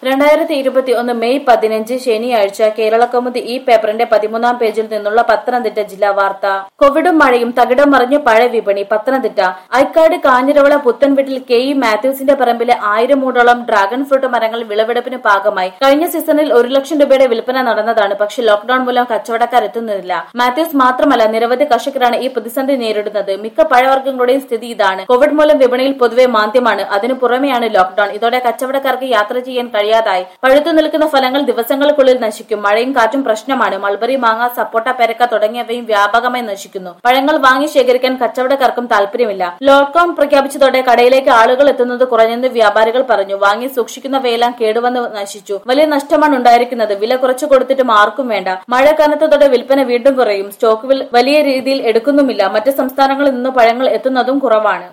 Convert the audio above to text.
രണ്ടായിരത്തി ഇരുപത്തി ഒന്ന് മെയ് പതിനഞ്ച് ശനിയാഴ്ച കേരളകൗമുദി ഈ പേപ്പറിന്റെ പതിമൂന്നാം പേജിൽ നിന്നുള്ള പത്തനംതിട്ട ജില്ലാ വാർത്ത കോവിഡും മഴയും തകിടം മറിഞ്ഞ് പഴ വിപണി പത്തനംതിട്ട ഐക്കാട് കാഞ്ഞിരവള പുത്തൻവീട്ടിൽ കെ ഇ മാത്യൂസിന്റെ പറമ്പിലെ ആയിരം മൂടോളം ഡ്രാഗൺ ഫ്രൂട്ട് മരങ്ങൾ വിളവെടുപ്പിന് ഭാഗമായി കഴിഞ്ഞ സീസണിൽ ഒരു ലക്ഷം രൂപയുടെ വിൽപ്പന നടന്നതാണ് പക്ഷേ ലോക്ഡൌൺ മൂലം കച്ചവടക്കാർ എത്തുന്നില്ല മാത്യൂസ് മാത്രമല്ല നിരവധി കർഷകരാണ് ഈ പ്രതിസന്ധി നേരിടുന്നത് മിക്ക പഴവർഗ്ഗങ്ങളുടെയും സ്ഥിതി ഇതാണ് കോവിഡ് മൂലം വിപണിയിൽ പൊതുവെ മാന്ദ്യമാണ് അതിനു പുറമെയാണ് ലോക്ഡൌൺ ഇതോടെ കച്ചവടക്കാർക്ക് യാത്ര ചെയ്യാൻ കഴിയാതായി പഴുത്തു നിൽക്കുന്ന ഫലങ്ങൾ ദിവസങ്ങൾക്കുള്ളിൽ നശിക്കും മഴയും കാറ്റും പ്രശ്നമാണ് മൾബറി മാങ്ങ സപ്പോട്ട പെരക്ക തുടങ്ങിയവയും വ്യാപകമായി നശിക്കുന്നു പഴങ്ങൾ വാങ്ങി ശേഖരിക്കാൻ കച്ചവടക്കാർക്കും താല്പര്യമില്ല ലോക്ഡൌൺ പ്രഖ്യാപിച്ചതോടെ കടയിലേക്ക് ആളുകൾ എത്തുന്നത് കുറഞ്ഞെന്ന് വ്യാപാരികൾ പറഞ്ഞു വാങ്ങി സൂക്ഷിക്കുന്നവയെല്ലാം കേടുവന്ന് നശിച്ചു വലിയ നഷ്ടമാണ് ഉണ്ടായിരിക്കുന്നത് വില കുറച്ചു കൊടുത്തിട്ടും ആർക്കും വേണ്ട മഴ കനത്തതോടെ വിൽപ്പന വീണ്ടും കുറയും സ്റ്റോക്ക് വിൽ- വലിയ രീതിയിൽ എടുക്കുന്നുമില്ല മറ്റ് സംസ്ഥാനങ്ങളിൽ നിന്ന് പഴങ്ങൾ എത്തുന്നതും കുറവാണ്